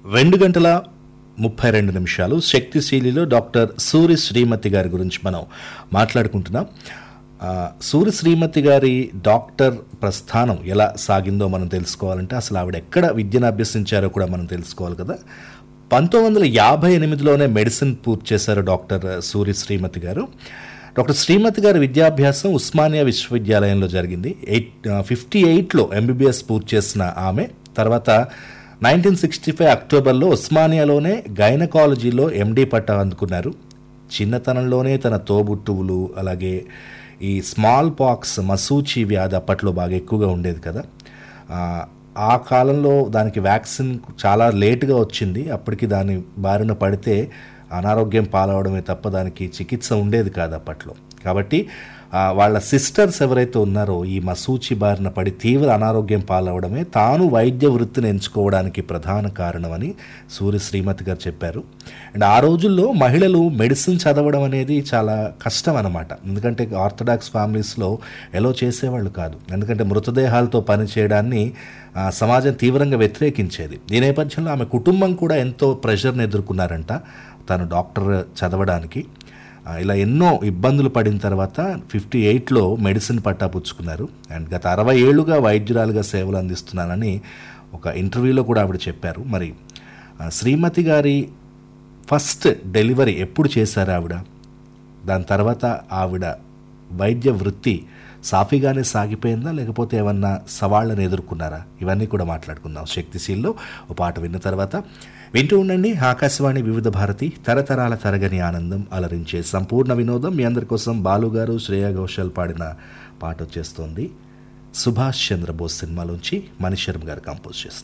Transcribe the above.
రెండు గంటల ముప్పై రెండు నిమిషాలు శక్తిశీలిలో డాక్టర్ సూరి శ్రీమతి గారి గురించి మనం మాట్లాడుకుంటున్నాం ఆ, సూరి శ్రీమతి గారి డాక్టర్ ప్రస్థానం ఎలా సాగిందో మనం తెలుసుకోవాలంటే అసలు ఆవిడ ఎక్కడ విద్యను అభ్యసించారో కూడా మనం తెలుసుకోవాలి కదా పంతొమ్మిది వందల యాభై ఎనిమిదిలోనే మెడిసిన్ పూర్తి చేశారు డాక్టర్ సూరి శ్రీమతి గారు డాక్టర్ శ్రీమతి గారి విద్యాభ్యాసం ఉస్మానియా విశ్వవిద్యాలయంలో జరిగింది ఎయిట్ ఫిఫ్టీ ఎయిట్లో ఎంబీబీఎస్ పూర్తి చేసిన ఆమె తర్వాత నైన్టీన్ సిక్స్టీ ఫైవ్ అక్టోబర్లో ఉస్మానియాలోనే గైనకాలజీలో ఎండీ పట్టా అందుకున్నారు చిన్నతనంలోనే తన తోబుట్టువులు అలాగే ఈ స్మాల్ పాక్స్ మసూచి వ్యాధి అప్పట్లో బాగా ఎక్కువగా ఉండేది కదా ఆ, ఆ కాలంలో దానికి వ్యాక్సిన్ చాలా లేటుగా వచ్చింది అప్పటికి దాని బారిన పడితే అనారోగ్యం పాలవడమే తప్ప దానికి చికిత్స ఉండేది కాదు అప్పట్లో కాబట్టి ఆ, వాళ్ళ సిస్టర్స్ ఎవరైతే ఉన్నారో ఈ మసూచి బారిన పడి తీవ్ర అనారోగ్యం పాలవడమే తాను వైద్య వృత్తిని ఎంచుకోవడానికి ప్రధాన కారణమని సూర్య శ్రీమతి గారు చెప్పారు అండ్ ఆ రోజుల్లో మహిళలు మెడిసిన్ చదవడం అనేది చాలా కష్టం అనమాట ఎందుకంటే ఆర్థడాక్స్ ఫ్యామిలీస్లో ఎలా చేసేవాళ్ళు కాదు ఎందుకంటే మృతదేహాలతో పని చేయడాన్ని ఆ, సమాజం తీవ్రంగా వ్యతిరేకించేది ఈ నేపథ్యంలో ఆమె కుటుంబం కూడా ఎంతో ప్రెషర్ని ఎదుర్కొన్నారంట తను డాక్టర్ చదవడానికి ఆ, ఇలా ఎన్నో ఇబ్బందులు పడిన తర్వాత ఫిఫ్టీ ఎయిట్లో మెడిసిన్ పట్టా పుచ్చుకున్నారు అండ్ గత అరవై ఏళ్ళుగా వైద్యురాలుగా సేవలు అందిస్తున్నానని ఒక ఇంటర్వ్యూలో కూడా ఆవిడ చెప్పారు మరి ఆ, శ్రీమతి గారి ఫస్ట్ డెలివరీ ఎప్పుడు చేశారు ఆవిడ దాని తర్వాత ఆవిడ వైద్య వృత్తి సాఫీగానే సాగిపోయిందా లేకపోతే ఏమన్నా సవాళ్ళను ఎదుర్కొన్నారా ఇవన్నీ కూడా మాట్లాడుకుందాం శక్తిశీల్లో ఓ పాట విన్న తర్వాత వింటూ ఉండండి ఆకాశవాణి వివిధ భారతి తరతరాల తరగని ఆనందం అలరించే సంపూర్ణ వినోదం మీ అందరి కోసం బాలుగారు శ్రేయా ఘోషాల్ పాడిన పాట వచ్చేస్తోంది సుభాష్ చంద్రబోస్ సినిమాలోంచి మణిశర్మ గారు కంపోజ్ చేస్తున్నారు